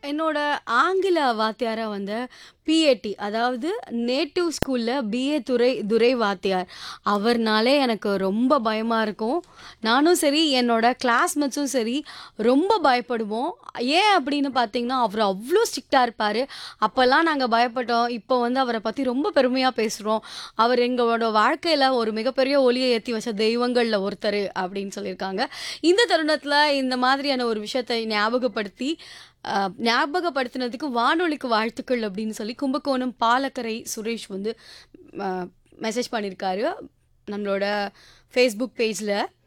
என்னோட ஆங்கில வாத்தியாரா வந்த பிஏடி அதாவது நேட்டிவ் ஸ்கூல்ல பிஏ துரை துரை வாத்தியார். அவர்னாலே எனக்கு ரொம்ப பயமா இருக்கும். நானும் சரி, என்னோட கிளாஸ்மேட்ஸும் சரி ரொம்ப பயப்படுவோம். ஏன் அப்படின்னு பார்த்தீங்கன்னா, அவரு அவ்ளோ ஸ்ட்ரிக்ட்டா இருப்பாரு. அப்பலாம் நாங்க பயப்பட்டோம். இப்போ வந்து அவர பத்தி ரொம்ப பெருமையா பேசுறோம். அவர் எங்களோட வாழ்க்கையில ஒரு மிகப்பெரிய ஒளிய ஏத்தி வச்ச தெய்வங்கள்ல ஒருத்தரு அப்படின்னு சொல்லியிருக்காங்க. இந்த தருணத்தில இந்த மாதிரியான ஒரு விஷயத்தை ஞாபகப்படுத்தி, அ ஞாபகப்படுத்தினதுக்கு வானொலிக்கு வாழ்த்துக்கள் அப்படின்னு சொல்லி கும்பகோணம் பாலக்கரை சுரேஷ் வந்து அ மெசேஜ் பண்ணியிருக்காரு. நம்மளோட Facebook பேஜ்ல.